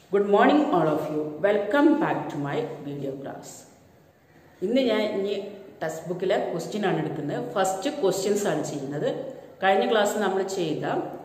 good morning all of you welcome back to my video class ഇന്ന് ഞാൻ ഇനി text ബുക്കിലെ ക്വസ്റ്റ്യൻ ആണ് എടുക്കുന്നത് ഫസ്റ്റ് ക്വസ്റ്റ്യൻസ് ആണ് ചെയ്യുന്നത് കഴിഞ്ഞ ക്ലാസ് നമ്മൾ ചെയ്ത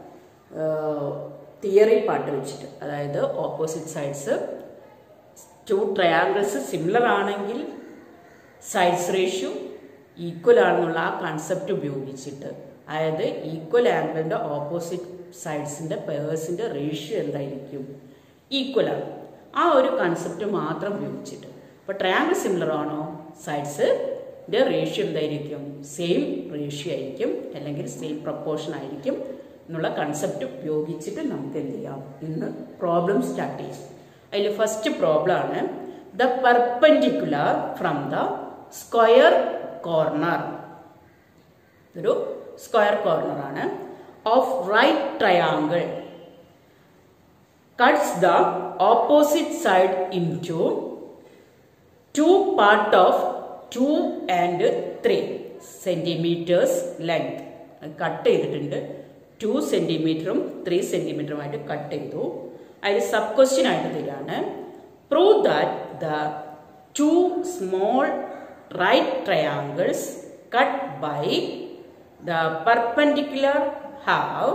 തിയറി പാർട്ട് വെച്ചിട്ട് അതായത് opposite sides two triangles similar ആണെങ്കിൽ സൈഡ്സ് റേഷ്യോ ഈക്വൽ ആണെന്നുള്ള ആ കൺസെപ്റ്റ് ഉപയോഗിച്ചിട്ട് അതായത് ഈക്വൽ ആംഗിളിന്റെ ഓപ്പോസിറ്റ് സൈഡ്സിന്റെ പേഴ്സിന്റെ റേഷ്യോ എന്തായിരിക്കും ഈക്വൽ ആണ് ആ ഒരു കൺസെപ്റ്റ് മാത്രം ഉപയോഗിച്ചിട്ട് അപ്പോൾ ട്രയാങ്കിൾ സിമിലർ ആണോ സൈഡ്സിന്റെ റേഷ്യോ എന്തായിരിക്കും സെയിം റേഷ്യോ ആയിരിക്കും അല്ലെങ്കിൽ സെയിം പ്രപ്പോർഷൻ ആയിരിക്കും എന്നുള്ള കൺസെപ്റ്റ് ഉപയോഗിച്ചിട്ട് നമുക്ക് എന്ത് ചെയ്യാം ഇന്ന് പ്രോബ്ലം സ്റ്റാർട്ട് ചെയ്യാം അതിൽ ഫസ്റ്റ് പ്രോബ്ലം ആണ് the perpendicular from the square corner ഒരു സ്ക്വയർ കോർണർ ആണ് of right triangle cuts the opposite side into two part of two and three centimetres length cut ചെയ്തിട്ടുണ്ട് ടു സെന്റിമീറ്ററും three സെന്റിമീറ്ററുമായിട്ട് cut ചെയ്തു അതിൽ sub question ആയിട്ട് തരികയാണ് prove that the two small right triangles cut by the perpendicular have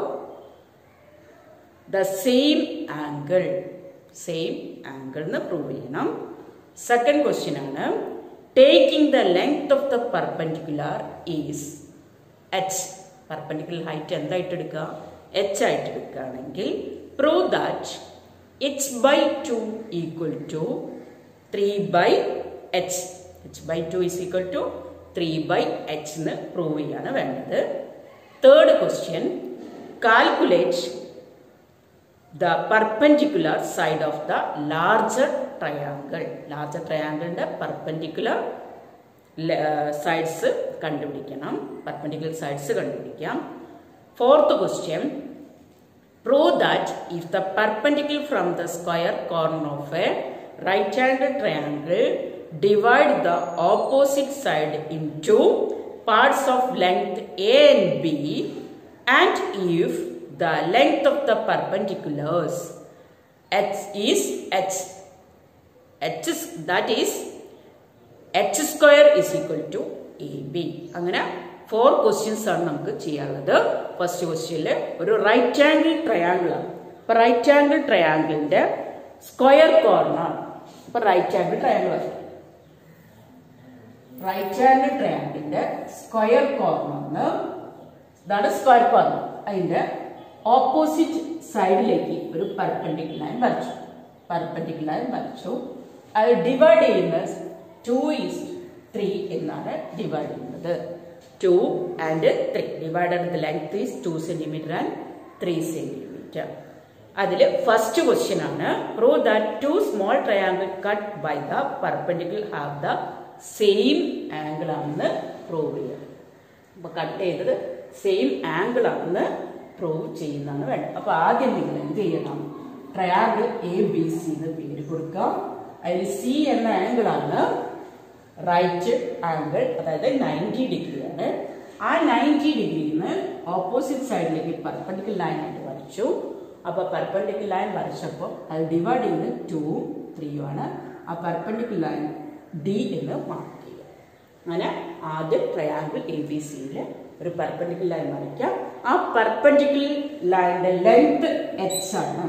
the same angle same angle എന്ന് prove ചെയ്യണം second question ആണ് taking the length of the perpendicular is H perpendicular height എന്തായിട്ട് എടുക്കുക H ആയിട്ട് എടുക്കുകയാണെങ്കിൽ prove that H by two equal to three by H H by two is equal to three by H എന്ന് prove ചെയ്യാണ് വേണ്ടത് third question calculate the perpendicular side of the larger triangle larger ട്രയാങ്കിളിന്റെ perpendicular sides കണ്ടുപിടിക്കണം perpendicular sides കണ്ടുപിടിക്കാം fourth question prove that if the perpendicular from the square corner of a right hand triangle divide the opposite side into parts of length A and B and if the length of the perpendiculars h is h h is that is h square is equal to ab അങ്ങനെ four questions ആണ് നമുക്ക് ചെയ്യാനുള്ളത് first ക്വസ്റ്റ്യനിൽ ഒരു right angle triangle ആണ് അപ്പൊ right angle ട്രയാങ്കിളിന്റെ square corner അപ്പൊ റൈറ്റ് ആംഗിൾ ട്രയാങ്കിൾ ആണ് റൈറ്റ് ആംഗിൾ ട്രയാങ്കിളിന്റെ സ്ക്വയർ കോർണറിന് ഇതാണ് സ്ക്വയർ കോർണർ അതിന്റെ ഓപ്പോസിറ്റ് സൈഡിലേക്ക് ഒരു പെർപെൻഡിക്കുലർ ലൈൻ വരച്ചു പെർപെൻഡിക്കുലർ ലൈൻ വരച്ചു അത് ഡിവൈഡ് ചെയ്യുന്നത് ടു ഈസ് ത്രീ എന്നാണ് ഡിവൈഡ് ചെയ്യുന്നത് two and three divided the length is two centimetre and three centimetre അതിൽ ഫസ്റ്റ് ക്വസ്റ്റ്യൻ ആണ് prove that two small triangle cut by the perpendicular have the same angle ആണെന്ന് prove ചെയ്യുക അപ്പൊ cut ചെയ്തത് same angle ആണെന്ന് prove ചെയ്യുന്നതാണ് വേണ്ടത് അപ്പൊ ആദ്യം നിങ്ങൾ എന്ത് ചെയ്യണം ട്രയാങ്കിൾ എ ബി സി എന്ന് പേര് കൊടുക്കാം അതിൽ സി എന്ന ആംഗിൾ ആണ് റൈറ്റ് ആംഗിൾ അതായത് നയൻറ്റി ഡിഗ്രി ആണ് ആ നയൻറ്റി ഡിഗ്രിന്ന് ഓപ്പോസിറ്റ് സൈഡിലേക്ക് പെർപെൻഡിക്കുലർ ലൈൻ ആയിട്ട് വരച്ചു അപ്പൊ പെർപെൻഡിക്കുലർ ലൈൻ വരച്ചപ്പോൾ അത് ഡിവൈഡ് ചെയ്യുന്നത് ടു ത്രീയും ആണ് ആ പെർപെൻഡിക്കുലർ ലൈൻ ഡി എന്ന് മാർക്ക് ചെയ്യുക അങ്ങനെ ആദ്യം ട്രയാങ്കിൾ എ ബി സിയിൽ ഒരു പെർപെൻഡിക്കുലർ ലൈൻ വരയ്ക്കാം ആ പെർപെൻഡിക്കുലർ ലൈനിന്റെ ലെങ്ത് എച്ച് ആണ്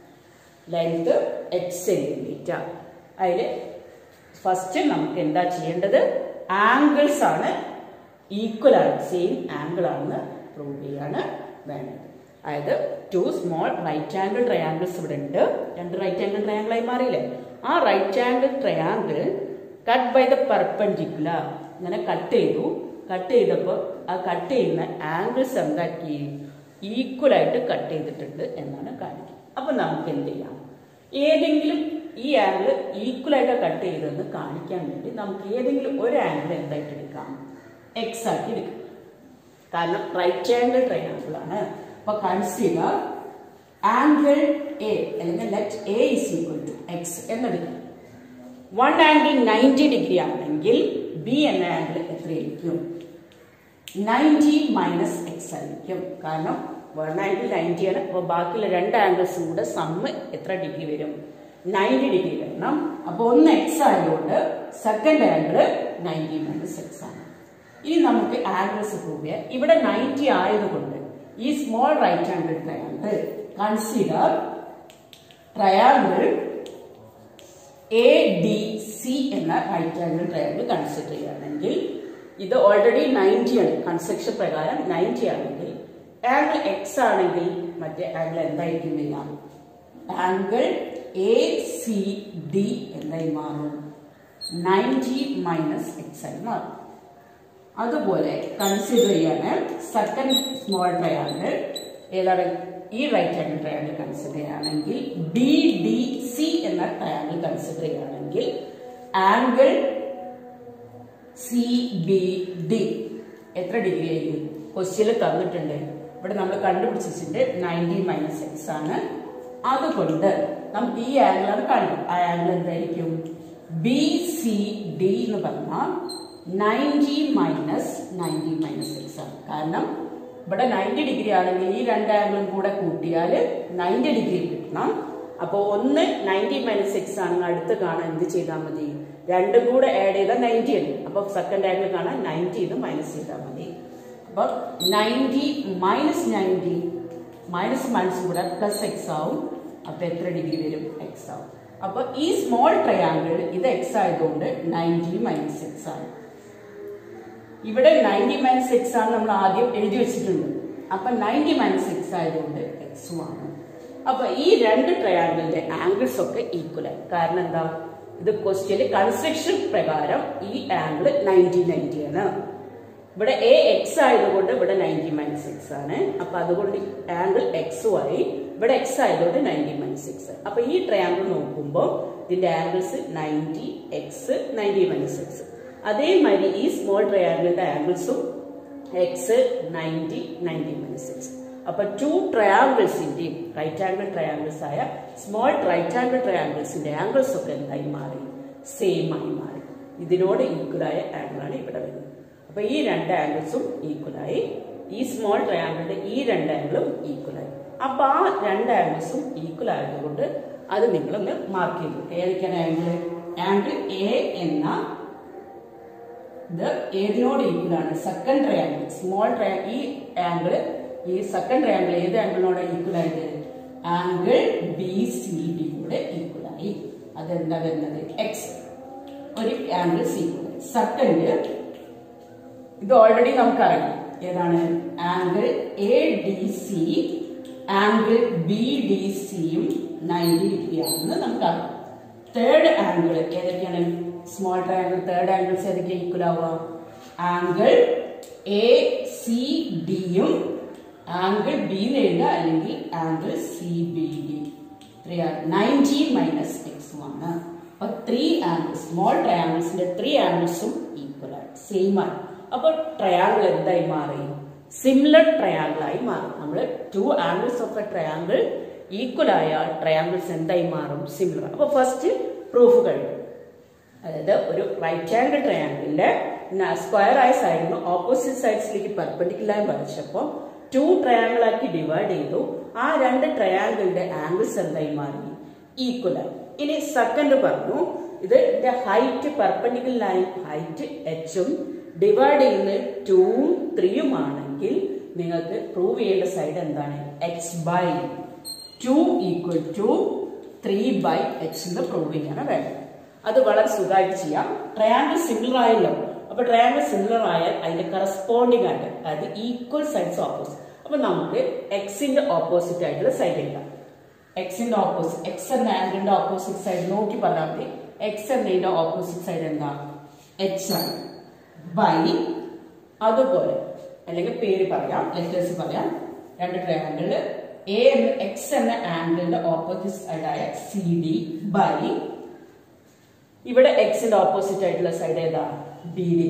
ലെങ്ത് എച്ച് സെന്റിമീറ്റർ അതിൽ ഫസ്റ്റ് നമുക്ക് എന്താ ചെയ്യേണ്ടത് ആംഗിൾസ് ആണ് ഈക്വൽ ആണ് സെയിം ആംഗിൾ ആണെന്ന് പ്രൂവ് ചെയ്യാണ് വേണ്ടത് അതായത് two small right angle triangles ഇവിടെ ഉണ്ട് രണ്ട് റൈറ്റ് ആംഗിൾ ട്രയാങ്കിളായി മാറിയില്ലേ ആ right angle triangle cut by the perpendicular ഇങ്ങനെ കട്ട് ചെയ്തു കട്ട് ചെയ്തപ്പോൾ ആ കട്ട് ചെയ്യുന്ന ആംഗിൾസ് എന്താക്കി ഈക്വൽ ആയിട്ട് കട്ട് ചെയ്തിട്ടുണ്ട് എന്നാണ് കാണിക്കുന്നത് അപ്പൊ നമുക്ക് എന്ത് ചെയ്യാം ഏതെങ്കിലും ഈ ആംഗിൾ ഈക്വൽ ആയിട്ട് കട്ട് ചെയ്തതെന്ന് കാണിക്കാൻ വേണ്ടി നമുക്ക് ഏതെങ്കിലും ഒരു ആംഗിൾ എന്തായിട്ട് എടുക്കാം എക്സ് ആക്കി എടുക്കാം കാരണം റൈറ്റ് ആംഗിൾ ട്രയാങ്കിൾ ആണ് അപ്പൊ കൺസിഡർ ആംഗിൾ എ അല്ലെങ്കിൽ let A is equal to X എന്നെടുക്കാം വൺ ആംഗിൾ നയൻറ്റി ഡിഗ്രി ആണെങ്കിൽ ബി എന്ന ആംഗിൾ എത്രയായിരിക്കും നയൻറ്റി മൈനസ് എക്സ് ആയിരിക്കും കാരണം വൺ ആംഗിൾ നയൻറ്റി ആണ് അപ്പോൾ ബാക്കിയുള്ള രണ്ട് ആംഗിൾസും കൂടെ സമ്മ് എത്ര ഡിഗ്രി വരും നയൻറ്റി ഡിഗ്രി വരണം അപ്പൊ ഒന്ന് എക്സ് ആയതുകൊണ്ട് second angle ninety minus X ആണ് ഇനി നമുക്ക് ആംഗിൾസ് പ്രൂവ് ചെയ്യാം ഇവിടെ നയൻറ്റി ആയതുകൊണ്ട് ഈ small right angle triangle consider triangle A D C എന്ന റൈറ്റ് ആംഗിൾ ട്രയാങ്കിൾ കൺസിഡർ ചെയ്യുകയാണെങ്കിൽ ഇത് ഓൾറെഡി നയൻറ്റി ആണ് കൺസ്ട്രക്ഷൻ പ്രകാരം നയൻറ്റി ആണെങ്കിൽ ആംഗിൾ എക്സ് ആണെങ്കിൽ മറ്റേ ആംഗിൾ എന്തായിരിക്കും വരിക ആംഗിൾ എ സി ഡി എന്തായി മാറും നയൻറ്റി മൈനസ് എക്സ് ആയി മാറും അതുപോലെ കൺസിഡർ ചെയ്യാൻ സെക്കൻഡ് സ്മോൾ ട്രയാങ്കിൾ ഏതാണ് ഈ റൈറ്റ് ആംഗിൾ ട്രയാങ്കിൾ കൺസിഡർ ചെയ്യുകയാണെങ്കിൽ ബി ഡി സി എന്ന ട്രയാങ്കിൾ കൺസിഡർ ചെയ്യുകയാണെങ്കിൽ ആംഗിൾ സി ബി ഡി എത്ര ഡിഗ്രി ആയിരിക്കും ക്വസ്റ്റ്യനിൽ തന്നിട്ടുണ്ട് ഇവിടെ നമ്മൾ കണ്ടുപിടിച്ചിട്ടുണ്ട് നയൻറ്റി മൈനസ് എക്സ് ആണ് അതുകൊണ്ട് നമുക്ക് ഈ ആംഗിളാണ് കാണുന്നത് ആ ആംഗിൾ എന്തായിരിക്കും ബി സി ഡി എന്ന് പറഞ്ഞാൽ ninety minus ninety minus X ആണ് കാരണം ഇവിടെ നയൻറ്റി ഡിഗ്രി ആണെങ്കിൽ ഈ രണ്ട് ആംഗിളും കൂടെ കൂട്ടിയാൽ നയൻറ്റി ഡിഗ്രി കിട്ടണം അപ്പോൾ ഒന്ന് നയൻറ്റി മൈനസ് എക്സ് ആണെങ്കിൽ അടുത്ത് കാണാൻ എന്ത് ചെയ്താൽ മതി രണ്ടും കൂടെ ആഡ് ചെയ്താൽ നയൻറ്റി ആണ് അപ്പോൾ സെക്കൻഡ് ആംഗിൾ കാണാൻ നയൻറ്റി ഇത് മൈനസ് ചെയ്താൽ മതി അപ്പോൾ ninety minus ninety minus minus കൂടെ പ്ലസ് എക്സ് ആവും അപ്പോൾ എത്ര ഡിഗ്രി വരും എക്സ് ആവും അപ്പോൾ ഈ സ്മോൾ ട്രയാങ്കിൾ ഇത് എക്സ് ആയതുകൊണ്ട് നയൻറ്റി മൈനസ് എക്സ് ആണ് ഇവിടെ നയൻറ്റി മൈനസ് എക്സ് ആണ് നമ്മൾ ആദ്യം എഴുതി വെച്ചിട്ടുണ്ട് അപ്പൊ നയൻറ്റി മൈനസ് എക്സ് ആയതുകൊണ്ട് എക്സും ആണ് അപ്പൊ ഈ രണ്ട് ട്രയാങ്കിളിന്റെ ആംഗിൾസ് ഒക്കെ ഈക്വൽ ആയി കാരണം എന്താ ഇത് ക്വസ്റ്റ്യന് കൺസ്ട്രക്ഷൻ പ്രകാരം ഈ ആംഗിൾ നയൻറ്റി നയൻറ്റി ആണ് ഇവിടെ എ എക്സ് ആയതുകൊണ്ട് ഇവിടെ നയൻറ്റി മൈനസ് എക്സ് ആണ് അപ്പൊ അതുകൊണ്ട് ആംഗിൾ എക്സും ആയി ഇവിടെ എക്സ് ആയതുകൊണ്ട് നയൻറ്റി മൈനസ് എക്സ് അപ്പൊ ഈ ട്രയാങ്കിൾ നോക്കുമ്പോൾ ഇതിന്റെ angles ninety X ninety minus X അതേമാതിരി ഈ സ്മോൾ ട്രയാങ്കിളിന്റെ ആംഗിൾസും X ninety ninety minus X അപ്പൊ ടു ട്രയാങ്കിൾസിന്റെയും റൈറ്റ് ആംഗിൾ ട്രയാങ്കിൾസ് ആയ സ്മോൾ റൈറ്റ് ആംഗിൾ ട്രയാങ്കിൾസിന്റെ ആംഗിൾസ് ഒക്കെ എന്തായി മാറി സെയിം ആയി മാറി ഇതിനോട് ഈക്വലായ ആംഗിളാണ് ഇവിടെ വരുന്നത് അപ്പൊ ഈ രണ്ട് ആംഗിൾസും ഈക്വലായി ഈ സ്മോൾ ട്രയാങ്കിളിന്റെ ഈ രണ്ട് ആംഗിളും ഈക്വലായി അപ്പൊ ആ രണ്ട് ആംഗിൾസും ഈക്വൽ ആയതുകൊണ്ട് അത് നിങ്ങളൊന്ന് മാർക്ക് ചെയ്തു ഏതൊക്കെയാണ് ആംഗിൾ ആംഗിൾ എ എന്ന ഇത് ഏതിനോട് ഈക്വൽ ആണ് സെക്കൻഡ് ട്രയാങ്കിൾ സ്മോൾ ട്രയാ ഈ ആംഗിൾ ഈ സെക്കൻഡ് ട്രയാങ്കിൾ ഏത് ആംഗിളിനോട് ഈക്വൽ ആയത് ആംഗിൾ ബി സി ഡി കൂടെ ഈക്വൽ ആയി അതെന്താ വരുന്നത് എക്സ് ഒരു ആംഗിൾ സി കൂടെ സെക്കൻഡ് ഇത് ഓൾറെഡി നമുക്കറിയാം ഏതാണ് angle A D C angle B D സിയും നയൻറ്റി ഡിഗ്രി ആണെന്ന് നമുക്കറിയാം തേർഡ് ആംഗിൾ ഏതൊക്കെയാണ് സ്മോൾ ട്രയാങ്കിൾ തേർഡ് ആംഗിൾസ് ഏതൊക്കെ ഈക്വൽ ആവുക ആംഗിൾ എ സി ഡിയും ആംഗിൾ ബി എന്ന് എഴുതുക അല്ലെങ്കിൽ ആംഗിൾ സി ബി ഡി ത്രീയാണ് നയൻറ്റി മൈനസ് എക്സ് ആണ് അപ്പൊ ത്രീ ആംഗിൾസ് സ്മോൾ ട്രയാങ്കിൾസിന്റെ ത്രീ ആംഗിൾസും ഈക്വൽ ആണ് സെയിം ആണ് അപ്പൊ ട്രയാങ്കിൾ എന്തായി മാറി സിമിലർ ട്രയാങ്കിൾ ആയി മാറും നമ്മൾ two angles of a triangle equal ആയ ട്രയാങ്കിൾസ് എന്തായി മാറും സിമിലർ അപ്പൊ ഫസ്റ്റ് പ്രൂഫ് കഴിഞ്ഞു അതായത് ഒരു റൈറ്റ് ആംഗിൾ ട്രയാങ്കിളിന്റെ സ്ക്വയർ ആയ സൈഡിന് ഓപ്പോസിറ്റ് സൈഡ്സിലേക്ക് പെർപെൻഡിക്കുലർ വരച്ചപ്പോൾ ടു ട്രയാങ്കിൾ ആക്കി ഡിവൈഡ് ചെയ്തു ആ രണ്ട് ട്രയാങ്കിളിന്റെ ആംഗിൾസ് എന്തായി മാറി ഈക്വൽ ആയി ഇനി സെക്കൻഡ് പറഞ്ഞു ഇതിന്റെ ഹൈറ്റ് പെർപെൻഡിക്കുലർ ലൈൻ ഹൈറ്റ് എച്ചും ഡിവൈഡ് ചെയ്യുന്നത് ടൂവും ത്രീയും ആണെങ്കിൽ നിങ്ങൾക്ക് പ്രൂവ് ചെയ്യേണ്ട സൈഡ് എന്താണ് h by two equal to three by H എന്ന് പ്രൂവ് ചെയ്യാണ് വേണ്ടത് അത് വളരെ സുഖമായിട്ട് ചെയ്യാം ട്രയാങ്കിൾ സിമിലർ ആയല്ലോ അപ്പൊ ട്രയാങ്കിൾ സിമിലർ ആയാൽ അതിന്റെ കറസ്പോണ്ടിങ് ആയിട്ട് അതായത് ഈക്വൽ സൈഡ്സ് ഓപ്പോസിറ്റ് അപ്പൊ നമുക്ക് എക്സിന്റെ ഓപ്പോസിറ്റ് ആയിട്ടുള്ള സൈഡ് എഴുതാം എക്സിന്റെ ഓപ്പോസിറ്റ് എക്സ് എന്ന ആംഗിളിന്റെ ഓപ്പോസിറ്റ് സൈഡ് നോക്കി പറഞ്ഞാൽ മതി എക്സ് എന്നതിന്റെ ഓപ്പോസിറ്റ് സൈഡ് എന്താ എച്ച് ആണ് ബൈ അതുപോലെ അല്ലെങ്കിൽ പേര് പറയാം ലെറ്റേഴ്സ് പറയാം രണ്ട് ട്രയാങ്കിള് എ എന്ന എക്സ് എന്ന ആംഗിളിന്റെ ഓപ്പോസിറ്റ് സൈഡായ സി ഡി ബൈ ഇവിടെ എക്സിന്റെ ഓപ്പോസിറ്റ് ആയിട്ടുള്ള സൈഡ് ഏതാ ബി ഡി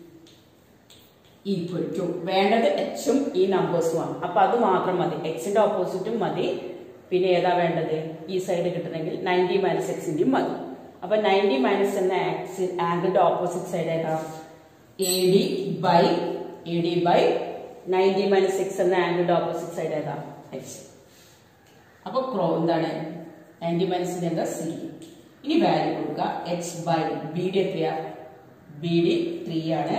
ഈക്വൽ ടു വേണ്ടത് എച്ചും ഈ നമ്പേഴ്സും ആണ് അപ്പൊ അത് മാത്രം മതി എക്സിന്റെ ഓപ്പോസിറ്റും മതി പിന്നെ ഏതാ വേണ്ടത് ഈ സൈഡ് കിട്ടണമെങ്കിൽ നയൻറ്റി മൈനസ് എക്സിന്റെയും മതി അപ്പൊ നയൻറ്റി മൈനസ് എന്ന ആക്സി ആംഗിളിന്റെ ഓപ്പോസിറ്റ് സൈഡ് ഏതാ A D by A D by ninety minus x എന്ന ആംഗിളിന്റെ ഓപ്പോസിറ്റ് സൈഡ് ഏതാ എക്സ് അപ്പൊ ക്രോ എന്താണ് നയൻറ്റി മൈനസ് എന്താ സി ഇനി വാല്യൂ കൊടുക്കുക എച്ച് ബൈ ബി ഡി എത്രയാ ബി ഡി ത്രീ ആണ്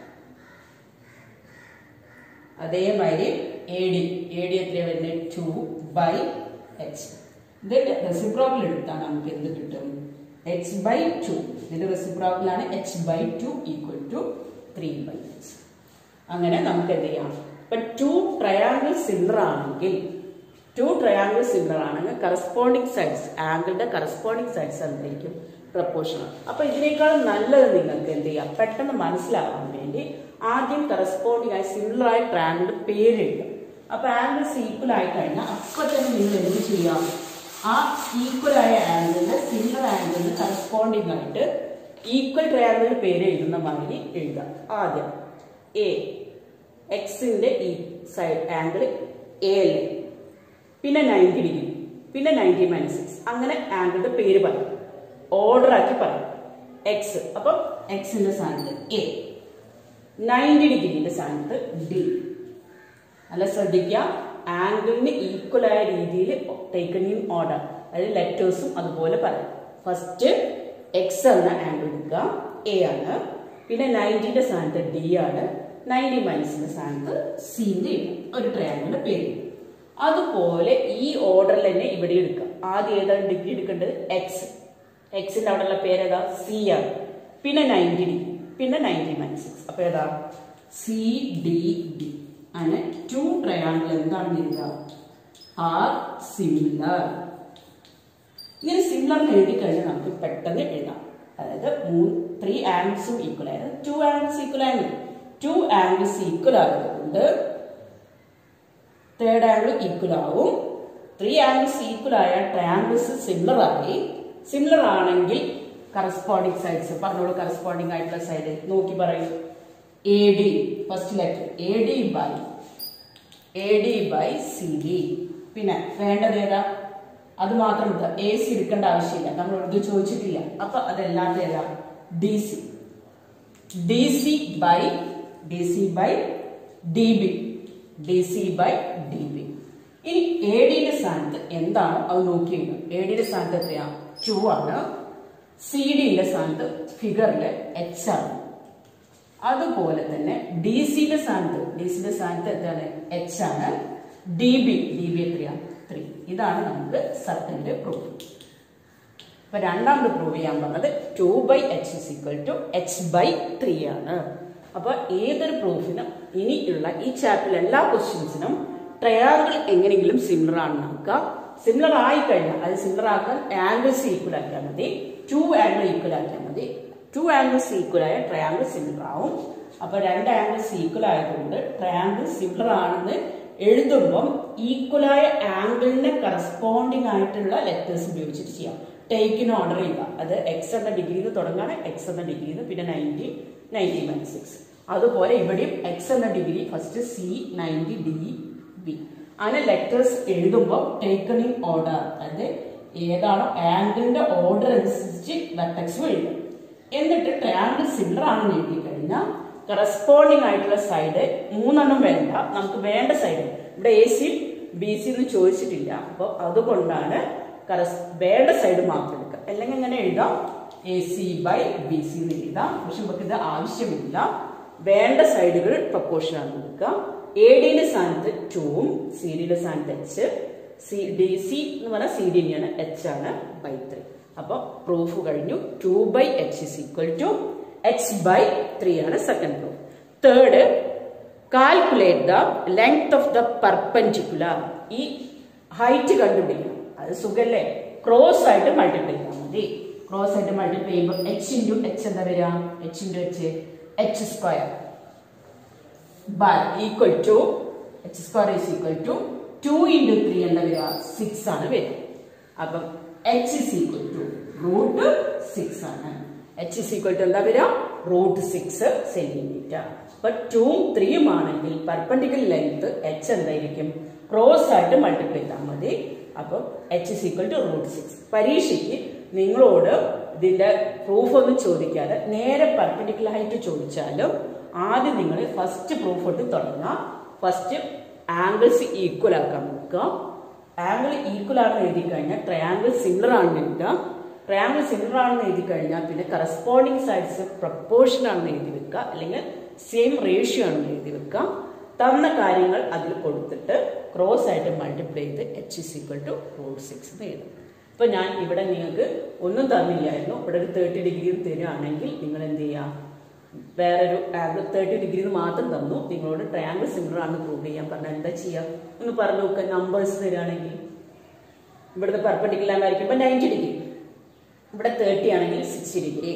അതേമാതിരി എ ഡി എ ഡി എത്രയാണ് വരുന്നത് ടു ബൈ എച്ച് ഇതിന്റെ റെസിപ്രോക്കൽ എടുത്താൽ നമുക്ക് എന്ത് കിട്ടും എച്ച് ബൈ ടു ഇതിന്റെ റെസിപ്രോക്കലാണ് h by two equal to three by h അങ്ങനെ നമുക്ക് എന്ത് ചെയ്യാം ഇപ്പൊ ടു ട്രയാങ്കിൾ സിമിലർ ആണെങ്കിൽ ടു ട്രയാങ്കിൾ സിമിലർ ആണെങ്കിൽ കറസ്പോണ്ടിങ് സൈഡ്സ് ആംഗിളിന്റെ കറസ്പോണ്ടിങ് സൈഡ്സ് എന്തായിരിക്കും പ്രപ്പോർഷണൽ അപ്പൊ ഇതിനേക്കാൾ നല്ലത് നിങ്ങൾക്ക് എന്ത് ചെയ്യാം പെട്ടെന്ന് മനസ്സിലാവാൻ വേണ്ടി ആദ്യം കറസ്പോണ്ടിങ് ആയി സിമിലർ ആയ ട്രയാങ്കിളിന്റെ പേര് എഴുതും അപ്പൊ ആംഗിൾസ് ഈക്വൽ ആയി കഴിഞ്ഞാൽ അപ്പൊ തന്നെ നിങ്ങൾ എന്ത് ചെയ്യാം ആ ഈക്വൽ ആയ ആംഗിളിന്റെ സിമിലർ ആംഗിളിന് കറസ്പോണ്ടിങ് ആയിട്ട് ഈക്വൽ ട്രയാങ്കിളിന്റെ പേര് എഴുതുന്ന മാതിരി എഴുതാം ആദ്യം എ എക്സിന്റെ ഈ സൈഡ് ആംഗിൾ എ അല്ലേ പിന്നെ നയൻറ്റി ഡിഗ്രി പിന്നെ നയൻറ്റി മൈനസ് സിക്സ് അങ്ങനെ ആംഗിളിന്റെ പേര് പറയും ഓർഡർ ആക്കി പറയും എക്സ് അപ്പം എക്സിന്റെ സ്ഥാനത്ത് എ നയൻറ്റി ഡിഗ്രിന്റെ സ്ഥാനത്ത് ഡി നല്ല ശ്രദ്ധിക്കുക ആംഗിളിന് ഈക്വൽ ആയ രീതിയിൽ ടേക്കൺ ഇൻ ഓർഡർ അതായത് ലെറ്റേഴ്സും അതുപോലെ പറയാം ഫസ്റ്റ് എക്സ് എന്ന ആംഗിൾ എടുക്കുക എ ആണ് പിന്നെ നയൻറ്റിന്റെ സ്ഥാനത്ത് ഡി ആണ് നയൻറ്റി മൈനസിന്റെ സ്ഥാനത്ത് സിന്റെ ഒരു ട്രയാങ്കിളിന്റെ പേര് അതുപോലെ ഈ ഓർഡറിൽ തന്നെ ഇവിടെ എടുക്കാം ആദ്യം ഏതാണ് ഡിഗ്രി എടുക്കേണ്ടത് എക്സ് എക്സിന്റെ അവിടെയുള്ള പേര് ഏതാ സി ആണ് പിന്നെ നയൻറ്റി ഡിഗ്രി പിന്നെ നയൻറ്റി മൈനസ് സിക്സ് അപ്പൊ ഏതാ സി ഡി ഡി അങ്ങനെ ടു ട്രയാങ്കിൾ എന്താണ് എഴുതുക ആർ സിമിലർ ഇങ്ങനെ സിമിലർ എഴുതി കഴിഞ്ഞാൽ നമുക്ക് പെട്ടെന്ന് എഴുതാം അതായത് മൂന്ന് ത്രീ ആംഗിൾസും ഈക്വൽ ആയത് ടു ആംഗിൾസ് ഈക്വൽ ആയിരുന്നു ടു ആംഗിൾസ് ഈക്വൽ ആയതുകൊണ്ട് തേർഡ് ആംഗിൾ ഈക്വൽ ആവും ത്രീ ആംഗിൾസ് ഈക്വൽ ആയ ട്രയാംഗിൾസ് സിമിലർ ആയി സിമിലർ ആണെങ്കിൽ കറസ്പോണ്ടിങ് സൈഡ്സ് പറഞ്ഞോളൂ കറസ്പോണ്ടിങ് ആയിട്ടുള്ള സൈഡ് നോക്കി പറയൂ A D first letter A D by A D by C D പിന്നെ വേണ്ടത് ഏതാ അത് മാത്രം എ സി എടുക്കേണ്ട ആവശ്യമില്ല നമ്മൾ ഇത് ചോദിച്ചിട്ടില്ല അപ്പൊ അതല്ലാത്ത ഏതാ D C D C by D C by D B D C by D B ഇനി എ ഡിയുടെ സ്ഥാനത്ത് എന്താണോ അത് നോക്കി എ ഡിയുടെ സ്ഥാനത്ത് എത്രയാ ടു ആണ് സി ഡിയുടെ സ്ഥാനത്ത് ഫിഗറിൽ എച്ച് ആണ് അതുപോലെ തന്നെ ഡി സിയുടെ സ്ഥാനത്ത് ഡി സിയുടെ സ്ഥാനത്ത് എത്രയാണ് എച്ച് ആണ് ഡി ബി ഡി ബി എത്രയാണ് ത്രീ ഇതാണ് നമുക്ക് സർക്കിളിന്റെ പ്രൂഫ് അപ്പൊ രണ്ടാമത് പ്രൂവ് ചെയ്യാൻ പറഞ്ഞത് two by h is equal to h by three ആണ് അപ്പൊ ഏതൊരു പ്രൂഫിനും ഇനിയുള്ള ഈ ചാപ്റ്ററിലെ എല്ലാ ക്വസ്റ്റ്യൻസിനും ട്രയാങ്കിൾ എങ്ങനെയെങ്കിലും സിമിലർ ആണെന്ന് നോക്കുക സിമിലർ ആയി കഴിഞ്ഞാൽ അത് സിമിലർ ആക്കാൻ ആംഗിൾസ് ഈക്വൽ ആക്കിയാൽ മതി ടു ആംഗിൾ ഈക്വൽ ആക്കിയാൽ മതി ടു ആംഗിൾസ് ഈക്വൽ ആയ ട്രയാങ്കിൾ സിമിലർ ആവും അപ്പൊ രണ്ട് ആംഗിൾസ് ഈക്വൽ ആയതുകൊണ്ട് ട്രയാങ്കിൾ സിമിലർ ആണെന്ന് എഴുതുമ്പം ഈക്വലായ ആംഗിളിന് കറസ്പോണ്ടിങ് ആയിട്ടുള്ള ലെറ്റേഴ്സ് ഉപയോഗിച്ചിട്ട് ചെയ്യാം ടേക്ക് ഇൻ ഓർഡർ ചെയ്യുക അത് എക്സ് എന്ന ഡിഗ്രിയിൽ തുടങ്ങാണ് എക്സ് എന്ന ഡിഗ്രിയിൽ പിന്നെ നയൻറ്റി നയൻറ്റി മൈനസ് സിക്സ് അതുപോലെ ഇവിടെയും എക്സ് എന്ന degree first C ninety D B അങ്ങനെ ലെറ്റേഴ്സ് എഴുതുമ്പോൾ ടേക്കൺ ഇൻ ഓർഡർ അതായത് ഏതാണോ ആംഗിളിന്റെ ഓർഡർ അനുസരിച്ച് വെർട്ടെക്സ് എഴുതും എന്നിട്ട് ട്രയാങ്കിൾ സിമിലർ ആണെന്ന് എഴുതി കഴിഞ്ഞാൽ കറസ്പോണ്ടിങ് ആയിട്ടുള്ള സൈഡ് മൂന്നെണ്ണം വേണ്ട നമുക്ക് വേണ്ട സൈഡ് ഇവിടെ എ സി ബി സി എന്ന് ചോദിച്ചിട്ടില്ല അപ്പോൾ അതുകൊണ്ടാണ് കറസ് വേണ്ട സൈഡ് മാത്രം എടുക്കുക അല്ലെങ്കിൽ ഇങ്ങനെ എഴുതാം A C by B C എന്ന് എഴുതാം പക്ഷെ നമുക്ക് ഇത് ആവശ്യമില്ല വേണ്ട സൈഡുകൾ പ്രപ്പോർഷൻ ആണ് എടുക്കുക എ ഡിയുടെ സ്ഥാനത്ത് ടൂവും സി ഡിയുടെ സ്ഥാനത്ത് എച്ച് സി ഡി സി എന്ന് പറഞ്ഞാൽ സി ഡി തന്നെയാണ് എച്ച് ആണ് ബൈ ത്രീ അപ്പോൾ പ്രൂഫ് കഴിഞ്ഞു two by h is equal to h by three ആണ് second proof third calculate the length of the perpendicular ഈ ഹൈറ്റ് കണ്ടുപിടിക്കണം അത് സുഖല്ലേ ക്രോസ് ആയിട്ട് മൾട്ടിപ്ലൈ ചെയ്താൽ മതി ക്രോസ് ആയിട്ട് മൾട്ടിപ്ലൈ ചെയ്യുമ്പോൾ എച്ച് ഇൻറ്റു എച്ച് എന്താ വരിക h into h h square by equal to h square is equal to two into three എന്താ വരിക സിക്സ് ആണ് വരിക അപ്പം h is equal to root six ആണ് എച്ച് ഇസ് ഈക്വൽ ടു എന്താ വരിക റൂട്ട് സിക്സ് സെന്റിമീറ്റർ അപ്പൊ ടൂവും ത്രീയും ആണെങ്കിൽ പെർപെൻഡിക്കുലർ ലെങ്ത് എച്ച് എന്തായിരിക്കും ക്രോസ് ആയിട്ട് മൾട്ടിപ്ലൈ ചെയ്താൽ മതി അപ്പം h is equal to root six പരീക്ഷയ്ക്ക് നിങ്ങളോട് ഇതിന്റെ പ്രൂഫ് ഒന്നും ചോദിക്കാതെ നേരെ പെർപെൻഡിക്കുലർ ആയിട്ട് ചോദിച്ചാലും ആദ്യം നിങ്ങൾ ഫസ്റ്റ് പ്രൂഫ് തൊട്ട് തുടങ്ങുക ഫസ്റ്റ് ആംഗിൾസ് ഈക്വൽ ആക്കാൻ നോക്കുക ആംഗിൾ ഈക്വൽ ആണെന്ന് എഴുതി കഴിഞ്ഞാൽ ട്രയാങ്കിൾ സിമിലർ ആണെന്ന് എഴുതുക ട്രയാങ്കിൾ സിമിലർ ആണെന്ന് എഴുതി കഴിഞ്ഞാൽ പിന്നെ കറസ്പോണ്ടിങ് സൈഡ്സ് പ്രപ്പോർഷൻ ആണെന്ന് എഴുതി വെക്കുക അല്ലെങ്കിൽ സെയിം റേഷ്യോ ആണെന്ന് എഴുതി വെക്കുക തന്ന കാര്യങ്ങൾ അതിൽ കൊടുത്തിട്ട് ക്രോസ് ആയിട്ട് മൾട്ടിപ്ലൈ ചെയ്ത് h is equal to root six എന്ന് എഴുതും ഇപ്പൊ ഞാൻ ഇവിടെ നിങ്ങൾക്ക് ഒന്നും തന്നില്ലായിരുന്നു ഇവിടെ ഒരു തേർട്ടി ഡിഗ്രി തരികയാണെങ്കിൽ നിങ്ങൾ എന്ത് ചെയ്യുക വേറൊരു ആംഗിൾ തേർട്ടി ഡിഗ്രി മാത്രം തന്നു നിങ്ങളോട് ട്രയാങ്കിൾ സിമിലർ ആണ് പ്രൂവ് ചെയ്യാൻ പറഞ്ഞാൽ എന്താ ചെയ്യുക ഒന്ന് പറഞ്ഞു നോക്കുക നമ്പേഴ്സ് തരികയാണെങ്കിൽ ഇവിടുത്തെ പെർപ്പൻഡിക്കുലർ ആയിരിക്കുമ്പോൾ നയൻറ്റി ഡിഗ്രി ഇവിടെ തേർട്ടി ആണെങ്കിൽ സിക്സ്റ്റി ഡിഗ്രി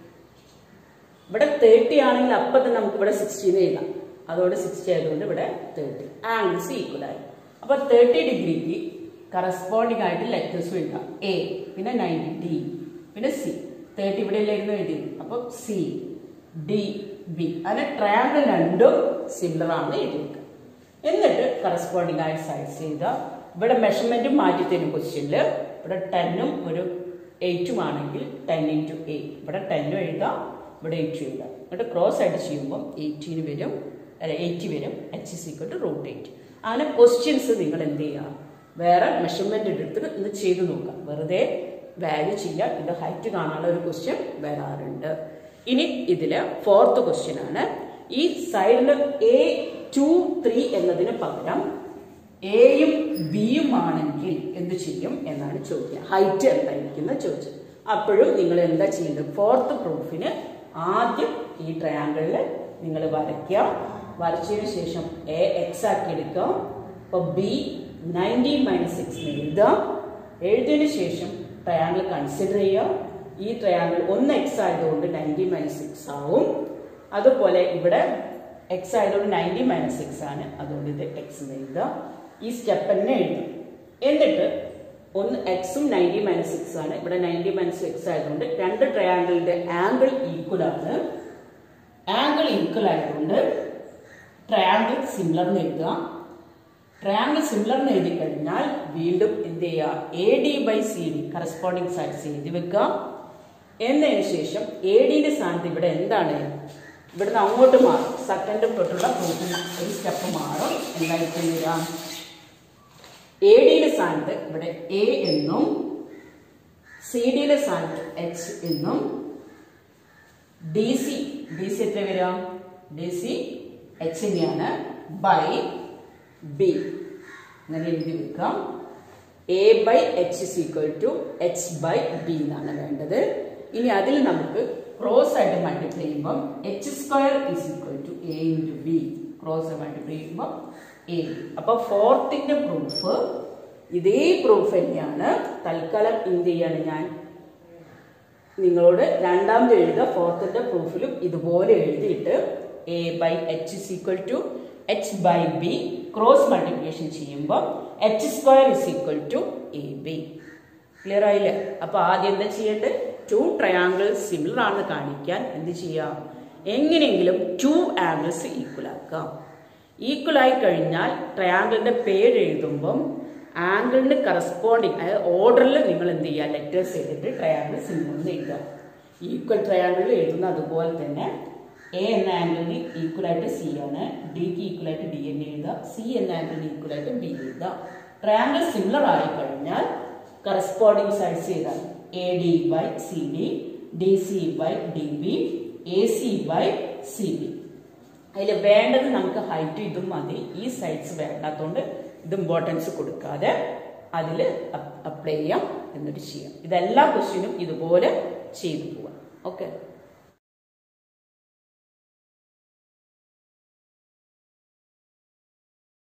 ഇവിടെ തേർട്ടി ആണെങ്കിൽ അപ്പം തന്നെ നമുക്ക് ഇവിടെ സിക്സ്റ്റീന്ന് എഴുതാം അതോടെ സിക്സ്റ്റി ആയതുകൊണ്ട് ഇവിടെ തേർട്ടി ആംഗിൾസ് ഈക്വൽ ആയി അപ്പൊ തേർട്ടി ഡിഗ്രിക്ക് കറസ്പോണ്ടിങ് ആയിട്ട് ലെറ്റേഴ്സ് എഴുതാം എ പിന്നെ നയൻറ്റി ഡി പിന്നെ സി തേർട്ടി ഇവിടെ അല്ലായിരുന്നു എഴുതിയത് അപ്പൊ സി ഡി ബി അങ്ങനെ ട്രയാങ്കിൾ രണ്ടും സിമിലർ ആണ് എഴുതി വെക്കുക എന്നിട്ട് കറസ്പോണ്ടിങ് ആയ സൈഡ്സ് ചെയ്ത ഇവിടെ മെഷർമെന്റും മാറ്റി തരും ക്വസ്റ്റ്യനിൽ ഇവിടെ ടെന്നും ഒരു എയ്റ്റും ആണെങ്കിൽ ടെൻ ഇൻറ്റു എയ്റ്റ് ഇവിടെ ടെന്നും എഴുതാം ഇവിടെ എയ്റ്റും എഴുതാം എന്നിട്ട് ക്രോസ് ആയിട്ട് ചെയ്യുമ്പോൾ എയ്റ്റീന് വരും അല്ല എയ്റ്റി വരും h is equal to root eight അങ്ങനെ ക്വസ്റ്റ്യൻസ് നിങ്ങൾ എന്ത് ചെയ്യുക വേറെ മെഷർമെന്റ് എടുത്തിട്ട് ഇത് ചെയ്ത് നോക്കുക വെറുതെ വാല്യൂ ചെയ്യാൻ ഇത് ഹൈറ്റ് കാണാനുള്ള ഒരു ക്വസ്റ്റ്യൻ വരാറുണ്ട് ഇനി ഇതില് ഫോർത്ത് ക്വസ്റ്റ്യൻ ആണ് ഈ സൈഡിൽ എ ടു ത്രീ എന്നതിന് പകരം എയും ബിയും ആണെങ്കിൽ എന്ത് ചെയ്യും എന്നാണ് ചോദ്യം ഹൈറ്റ് എന്തായിരിക്കുന്ന ചോദ്യം അപ്പോഴും നിങ്ങൾ എന്താ ചെയ്യുന്നത് ഫോർത്ത് പ്രൂഫിന് ആദ്യം ഈ ട്രയാങ്കിളിൽ നിങ്ങൾ വരയ്ക്കുക വരച്ചതിന് ശേഷം എ എക്സ് ആക്കി എടുക്കുക അപ്പോൾ ബി നയൻറ്റീൻ മൈനസ് സിക്സ് എഴുതുക എഴുതിയതിന് ശേഷം ട്രയാങ്കിൾ കൺസിഡർ ചെയ്യുക ഈ ട്രയാങ്കിൾ ഒന്ന് എക്സ് ആയതുകൊണ്ട് നയൻറ്റീൻ മൈനസ് സിക്സ് ആവും അതുപോലെ ഇവിടെ എക്സ് ആയതുകൊണ്ട് നയൻറ്റീൻ മൈനസ് സിക്സ് ആണ് അതുകൊണ്ട് ഇത് എക്സ് എന്ന് എഴുതുക ഈ സ്റ്റെപ്പ് തന്നെ എഴുതും എന്നിട്ട് ഒന്ന് എക്സും നയൻറ്റി മൈനസ് സിക്സ് ആണ് ഇവിടെ നയൻറ്റി മൈനസ് സിക്സ് ആയതുകൊണ്ട് രണ്ട് ട്രയാങ്കിളിന്റെ ആംഗിൾ ഈക്വൽ ആണ് ആംഗിൾ ഈക്വൽ ആയതുകൊണ്ട് ട്രയാങ്കിൾ സിമിലർ എന്ന് എഴുതുക ട്രയാങ്കിൾ സിമിലർ എന്ന് എഴുതി കഴിഞ്ഞാൽ വീണ്ടും എന്ത് ചെയ്യുക A D by C D corresponding sides എഴുതി വെക്കുക എന്നതിന് ശേഷം എ ഡിയുടെ സ്ഥാനത്ത് ഇവിടെ എന്താണ് ഇവിടുന്ന് അങ്ങോട്ട് മാറും സെക്കൻഡ് തൊട്ടുള്ള പ്രൂഫിന് ഒരു സ്റ്റെപ്പ് മാറും എന്തായിരിക്കും വരിക എ ഡിയുടെ സ്ഥാനത്ത് ഇവിടെ എ എന്നും സി ഡിയുടെ സ്ഥാനത്ത് എച്ച് എന്നും ഡി സി ഡി സി എത്ര വരിക ഡി സി എച്ച് തന്നെയാണ് ബൈ ബി അങ്ങനെ എഴുതി വെക്കാം A by h is equal to h by B എന്നാണ് വേണ്ടത് ഇനി അതിൽ നമുക്ക് ക്രോസ് ആയിട്ട് മൾട്ടിപ്ലൈ ചെയ്യുമ്പോൾ h square is equal to A into B cross multiply ചെയ്യുമ്പോൾ എ അപ്പൊ ഫോർത്തിന്റെ പ്രൂഫ് ഇതേ പ്രൂഫ് തന്നെയാണ് തൽക്കാലം എന്ത് ചെയ്യാണ് ഞാൻ നിങ്ങളോട് രണ്ടാമത് എഴുതുക ഫോർത്തിന്റെ പ്രൂഫിലും ഇതുപോലെ എഴുതിയിട്ട് A by h is equal to h by B cross multiplication ചെയ്യുമ്പോൾ h square is equal to A B clear ആയില്ലേ അപ്പൊ ആദ്യം എന്താ ചെയ്യേണ്ടത് ടു ട്രയാങ്കിൾ സിമിലർ ആണെന്ന് കാണിക്കാൻ എന്ത് ചെയ്യാം എങ്ങനെയെങ്കിലും ടു ആംഗിൾസ് ഈക്വൽ ആക്കാം ഈക്വൽ ആയി കഴിഞ്ഞാൽ ട്രയാങ്കിളിന്റെ പേര് എഴുതുമ്പം ആംഗിളിന് കറസ്പോണ്ടിങ് അതായത് ഓർഡറിൽ നിങ്ങൾ എന്ത് ചെയ്യുക ലെറ്റേഴ്സ് എഴുതിട്ട് ട്രയാങ്കിൾ സിമിലർ എന്ന് എഴുതുക ഈക്വൽ ട്രയാങ്കിളിൽ എഴുതുന്ന അതുപോലെ തന്നെ എ എന്ന ആംഗിളിന് ഈക്വൽ ആയിട്ട് സി ആണ് ഡിക്ക് ഈക്വൽ ആയിട്ട് ഡി എന്ന് എഴുതുക സി എന്ന ആംഗിളിന് ഈക്വൽ ആയിട്ട് ബി എഴുതുക ട്രയാങ്കിൾ സിമിലർ ആയി കഴിഞ്ഞാൽ കറസ്പോണ്ടിങ് സൈഡ്സ് ചെയ്താൽ A D by C D D C by D B A C by C B അതിൽ വേണ്ടത് നമുക്ക് ഹൈറ്റ് ഇതും മതി ഈ സൈഡ്സ് വേണ്ടാത്തതുകൊണ്ട് ഇത് ഇമ്പോർട്ടൻസ് കൊടുക്കാതെ അതിൽ അപ്ലൈ ചെയ്യാം എന്നിട്ട് ചെയ്യാം ഇതെല്ലാ ക്വസ്റ്റ്യനും ഇതുപോലെ ചെയ്തു പോവാം ഓക്കെ